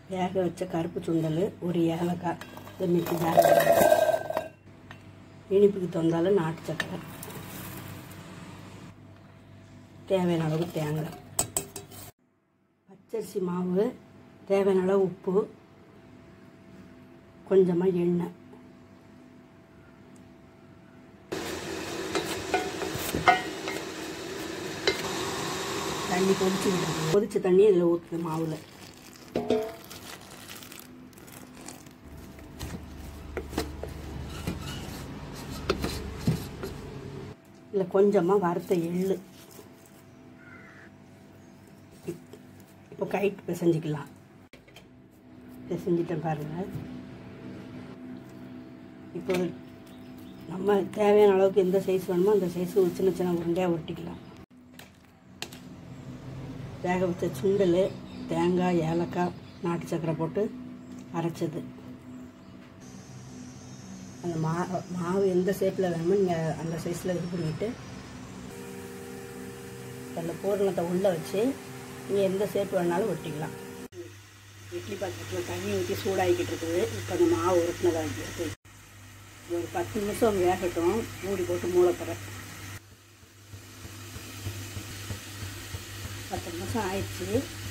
வேக வச்ச கருப்பு சுண்டல் ஒரு ஏலக்காய் இதை மிக்சி ஜார் இனிப்புக்கு தந்தாலும் நாட்டு சக்கரை தேவையான அளவு தேங்காய் பச்சரிசி மாவு தேவையான அளவு உப்பு கொஞ்சமாக எண்ணெய் தண்ணி கொதிச்சு விடணும் கொதிச்ச தண்ணி இதில் ஊற்றுது மாவில் இதில் கொஞ்சமாக வறுத்த எள்ளு இப்- இப்போ கைட்டு பிசைஞ்சிக்கலாம் பிசைஞ்சிட்டேன் பாருங்கள் இப்போ நம்ம தேவையான அளவுக்கு எந்த சைஸ் வேணுமோ அந்த சைஸ் ஒரு சின்ன சின்ன உருண்டையாக உருட்டிக்கலாம் வேக வச்ச சுண்டல் தேங்காய் ஏலக்காய் நாட்டு சக்கரை போட்டு அரைச்சது அந்த மா மாவு எந்த ஷேப்பில் வேணுமோ நீங்கள் அந்த சைஸில் இது பண்ணிவிட்டு அந்த பூரணத்தை உள்ளே வச்சு நீங்கள் எந்த ஷேப் வேணாலும் ஒட்டிக்கலாம் இட்லி பாத்திரத்தில் தண்ணி ஊற்றி சூடாகிக்கிட்டு இருக்குது இப்போ அந்த மாவு உருட்டினதாக வைக்கிறது இது ஒரு பத்து நிமிஷம் வேகட்டும் மூடி போட்டு மூட போகிறேன் பத்து நிமிஷம் ஆயிடுச்சு